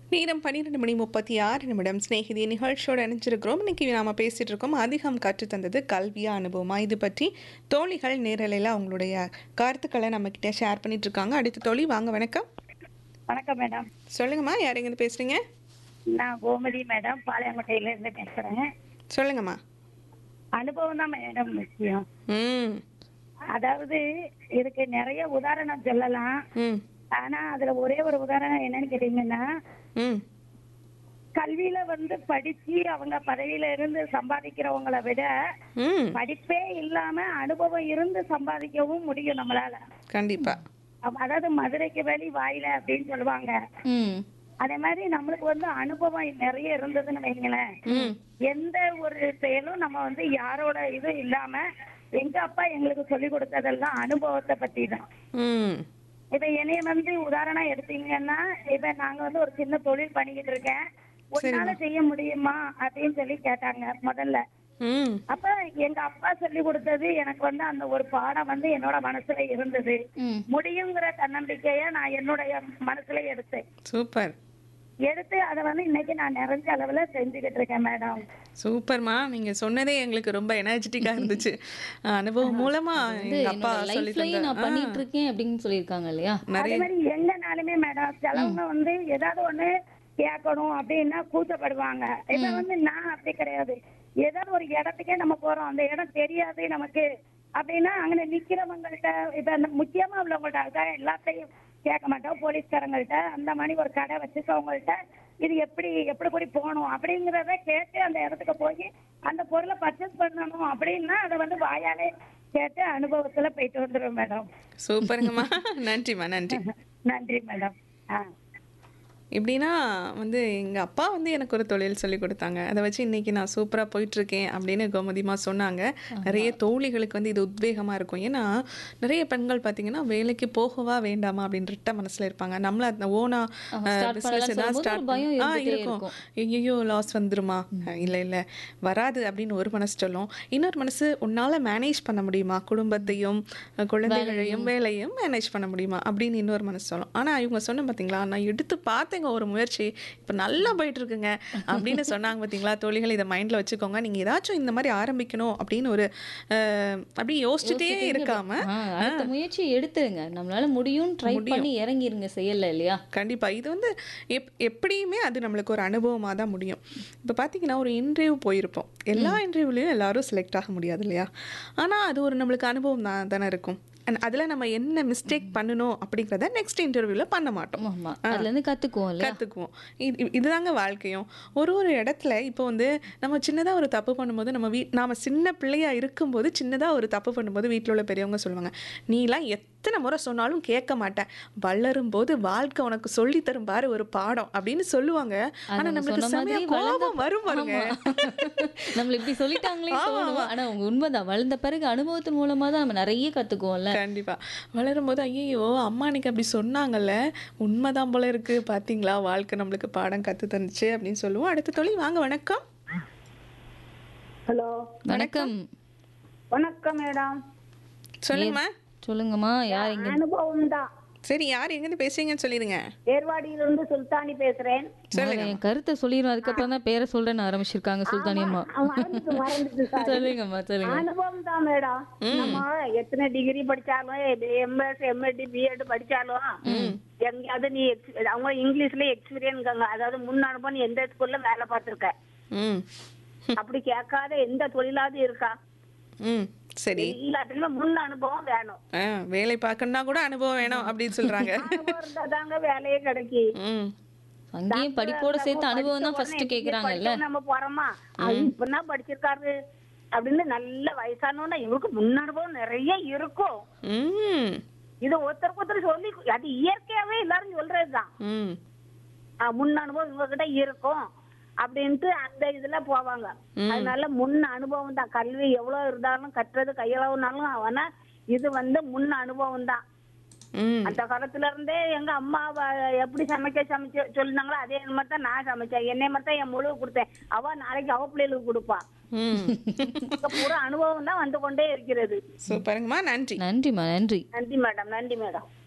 நேரம் பன்னிரெண்டு மணி முப்பத்தி ஆறு நிமிடம் சிநேகிதி நிகழ்ச்சியோடு இணைஞ்சிருக்கிறோம் இன்னைக்கு நாம பேசிட்டு இருக்கோம் அதிகம் கற்றுத்தந்தது கல்வியா அனுபவமா இது பற்றி தோழிகள் நேரலையில் அவங்களுடைய கருத்துக்களை நம்ம கிட்ட ஷேர் பண்ணிட்டு இருக்காங்க அடுத்த தோழி வாங்க வணக்கம் வணக்கம் மேடம் சொல்லுங்கம்மா யார் எங்கேருந்து பேசுறீங்க நான் கோமதி மேடம் பாளையங்கோட்டையில இருந்து பேசுறேன் சொல்லுங்கம்மா அனுபவம் தான் மேடம் முக்கியம் ம் அதாவது இதுக்கு நிறைய உதாரணம் சொல்லலாம் ம் ஆனா அதுல ஒரே ஒரு உதாரணம் என்னன்னு கேட்டீங்கன்னா ம் கல்வியில வந்து படிச்சு அவங்க பதவியில இருந்து சம்பாதிக்கிறவங்களை விட ம் படிப்பே இல்லாம அனுபவம் இருந்து சம்பாதிக்கவும் முடியும் நம்மளால கண்டிப்பா அப்ப- அதாவது மதுரைக்கு வெளி வாயில அப்படின்னு சொல்லுவாங்க ம் அதே மாதிரி நம்மளுக்கு வந்து அனுபவம் நிறைய இருந்ததுன்னு வைங்களேன் ம் எந்த ஒரு செயலும் நம்ம வந்து யாரோட இது இல்லாம எங்க அப்பா எங்களுக்கு சொல்லி கொடுத்ததெல்லாம் அனுபவத்தை பத்தி தான் ம் இப்ப என்னைய வந்து உதாரணம் எடுத்தீங்கன்னா இப்ப நாங்க வந்து ஒரு சின்ன தொழில் பண்ணிக்கிட்டு இருக்கேன் உன்னால செய்ய முடியுமா அப்படின்னு சொல்லி கேட்டாங்க முதல்ல ம் அப்ப எங்க அப்பா சொல்லி கொடுத்தது எனக்கு வந்து அந்த ஒரு பாடம் வந்து என்னோட மனசுல இருந்தது ம் முடியுங்கிற தன்னம்பிக்கைய நான் என்னுடைய மனசுல எடுத்தேன் சூப்பர் எடுத்து அதை வந்து இன்னைக்கு நான் நிறைஞ்ச அளவுல செஞ்சுக்கிட்டு இருக்கேன் மேடம் சூப்பர்மா நீங்க சொன்னதே எங்களுக்கு ரொம்ப எனர்ஜெட்டிக்கா இருந்துச்சு அனுபவம் மூலமா வந்து எங்க அப்பா என்னோட சொல்லி லைஃப்லயும் நான் பண்ணிட்டு இருக்கேன் அப்படின்னு சொல்லியிருக்காங்க இல்லையா அதே மாதிரி எங்கனாலுமே மேடம் சிலவங்க வந்து ஏதாவது ஒண்ணு கேட்கணும் அப்படின்னா கூச்சப்படுவாங்க இப்ப வந்து நான் அப்படி கிடையாது ஏதாவது ஒரு இடத்துக்கே நம்ம போறோம் அந்த இடம் தெரியாது நமக்கு அப்படின்னா அங்க நிக்கிறவங்கள்ட்ட இப்ப அந்த முக்கியமா உள்ளவங்கள்ட்ட அதுக்காக எல்லாத்தையும் கேட்க மாட்டோம் போலீஸ்காரங்கள்ட்ட அந்த மாதிரி ஒரு கடை வச்சிருக்கவங்கள்ட்ட இது எப்படி எப்படி கூடி போகணும் அப்படிங்கிறத கேட்டு அந்த இடத்துக்கு போய் அந்த பொருளை பர்ச்சேஸ் பண்ணணும் அப்படின்னா அதை வந்து வாயாலே கேட்டு அனுபவத்துல போயிட்டு வந்துடும் மேடம் சூப்பருங்கம்மா நன்றிம்மா நன்றி நன்றி மேடம் ஆ எப்படின்னா வந்து எங்கள் அப்பா வந்து எனக்கு ஒரு தொழில் சொல்லி கொடுத்தாங்க அதை வச்சு இன்னைக்கு நான் சூப்பராக போயிட்டுருக்கேன் அப்படின்னு கோமதிமா சொன்னாங்க நிறைய தோழிகளுக்கு வந்து இது உத்வேகமாக இருக்கும் ஏன்னா நிறைய பெண்கள் பார்த்தீங்கன்னா வேலைக்கு போகவா வேண்டாமா அப்படின்ற மனசில் இருப்பாங்க நம்மள அந்த ஓனா ஆமா, start பிஸ்னஸ் பண்ணலாம்னு ஏதாவது சொல்லும்போது ஸ்டார்ட் ஒரு பயம் ஆ இருந்துட்டே இருக்கும் இருக்கும். ஐயோ லாஸ் வந்துருமா இல்லை இல்லை வராது அப்படின்னு ஒரு மனசு சொல்லும் இன்னொரு மனசு உன்னால் மேனேஜ் பண்ண முடியுமா குடும்பத்தையும் குழந்தைகளையும் வேலையும் மேனேஜ் பண்ண முடியுமா அப்படின்னு இன்னொரு மனசு சொல்லும் ஆனால் இவங்க சொன்ன பார்த்தீங்களா நான் எடுத்து பார்த்தேங்க ஒரு முயற்சி இப்போ நல்லா போயிட்டு இருக்குங்க அப்படின்னு சொன்னாங்க பார்த்தீங்களா தோழிகள் இதை மைண்டில் வச்சுக்கோங்க நீங்கள் ஏதாச்சும் இந்த மாதிரி ஆரம்பிக்கணும் அப்படின்னு ஒரு அஹ், அப்படி யோசிச்சுட்டே இருக்காம ஆ, அடுத்த முயற்சி எடுத்துருங்க நம்மளால முடியும் ட்ரை பண்ணி இறங்கிருங்க செய்யல இல்லையா கண்டிப்பாக இது வந்து எப் எப்படியுமே அது நம்மளுக்கு ஒரு அனுபவமாக தான் முடியும் இப்போ பார்த்தீங்கன்னா ஒரு இன்டர்வியூ போயிருப்போம் எல்லா இன்டர்வியூலையும் எல்லாரும் செலக்ட் ஆக முடியாது இல்லையா ஆனால் அது ஒரு நம்மளுக்கு அனுபவம் தான் தானே இருக்கும் அண்ட் அதில் நம்ம என்ன மிஸ்டேக் பண்ணணும் அப்படிங்கிறத நெக்ஸ்ட் இன்டர்வியூவில் பண்ண மாட்டோம் ஆமா அதுல இருந்து கத்துக்குவோம் இல்லையா கற்றுக்குவோம் இது இதுதாங்க வாழ்க்கையும் ஒரு ஒரு இடத்துல இப்போ வந்து நம்ம சின்னதாக ஒரு தப்பு பண்ணும்போது நம்ம வீ நாம் சின்ன பிள்ளையா இருக்கும்போது சின்னதாக ஒரு தப்பு பண்ணும்போது வீட்டில் உள்ள பெரியவங்க சொல்லுவாங்க நீலாம் எத்தனை முறை சொன்னாலும் கேட்க மாட்டேன் வளரும் போது வாழ்க்கை உனக்கு சொல்லி தரும் பாரு ஒரு பாடம் அப்படின்னு சொல்லுவாங்க அது ஆனால் நம்ம நம்மளுக்கு சொன்ன செமையா மாதிரி வளர்ந்த கோபம் வரும் பாருங்க ஆமா. நம்மள இப்படி சொல்லிட்டாங்களே தோணும் ஆனா அவங்க உண்மைதான் வளர்ந்த பிறகு அனுபவத்தின் மூலமா தான் நம்ம நிறைய கத்துக்குவோம்ல கண்டிப்பா வளரும் போது ஐயோ அம்மா அன்னைக்கு அப்படி சொன்னாங்கல்ல உண்மைதான் போல இருக்கு பாத்தீங்களா வாழ்க்கை நம்மளுக்கு பாடம் கத்து தந்துச்சு அப்படின்னு சொல்லுவோம் அடுத்த தொழில் வாங்க வணக்கம் ஹலோ வணக்கம் வணக்கம் மேடம் சொல்லுங்கம்மா சொல்லுங்கம்மா யார் இங்க அனுபவம் தான் சரி யார் எங்கேருந்து பேசுறீங்கன்னு சொல்லிடுங்க ஏர்வாடியிலிருந்து சுல்தானி பேசுறேன் முதல்ல என் கருத்தை சொல்லிடுவோம் அதுக்கப்புறம் தான் பேரை சொல்றேன்னு ஆரம்பிச்சிருக்காங்க சுல்தானி அம்மா மறந்துட்டு மறந்துட்டு sorry. சொல்லுங்கம்மா சொல்லுங்க அனுபவம் தான் மேடம் நம்ம எத்தனை டிகிரி படிச்சாலும் எம்எஸ் எம்எடி பிஎட் படிச்சாலும் எங்கேயாவது நீ ex- அவங்க இங்கிலீஷ்ல எக்ஸ்பீரியன்ஸ் அதாவது முன் அனுபவம் நீ எந்த ஸ்கூல்ல வேலை பார்த்திருக்க ம் அப்படி கேட்காத எந்த தொழிலாவது இருக்கா ம் சரி எல்லாத்துலயுமே முன் அனுபவம் வேணும் ஆ வேலை பார்க்கணும்னா கூட அனுபவம் வேணும் அப்படின்னு சொல்றாங்க அனுபவம் இருந்தாதாங்க வேலையே கிடைக்கி ம் அங்கேயும் படிப்போட சேர்த்து அனுபவம் தான் ஃபர்ஸ்ட் கேக்குறாங்கல்ல நம்ம போறோமா அது இப்பதான் படிச்சிருக்காரு அப்படின்னு நல்ல வயசானவனா இவருக்கு முன் அனுபவம் நிறைய இருக்கும் ம் இது ஒருத்தருக்கு ஒருத்தர் சொல்லி அது இயற்கையாவே எல்லாரும் சொல்றதுதான் ம் ஆஹ் முன் அனுபவம் இவகிட்ட இருக்கும் அப்படின்ட்டு அந்த இதுல போவாங்க அதனால முன் அனுபவம் தான் கல்வி எவ்வளவு இருந்தாலும் கற்றது கையளவுனாலும் ஆனா இது வந்து முன் அனுபவம் தான் ம் அந்த காலத்துல இருந்தே எங்க அம்மா வ- எப்படி சமைக்க சமைச்சு சொல்லிருந்தாங்களோ அதே மாதிரி தான் நான் சமைச்சேன் என்னை மாதிரி தான் என் முழு கொடுத்தேன் அவ நாளைக்கு அவ பிள்ளைகளுக்கு கொடுப்பா ம் இங்க பூரா அனுபவம் தான் வந்து கொண்டே இருக்கிறது சூப்பருங்கம்மா நன்றி நன்றிம்மா நன்றி நன்றி மேடம் நன்றி மேடம்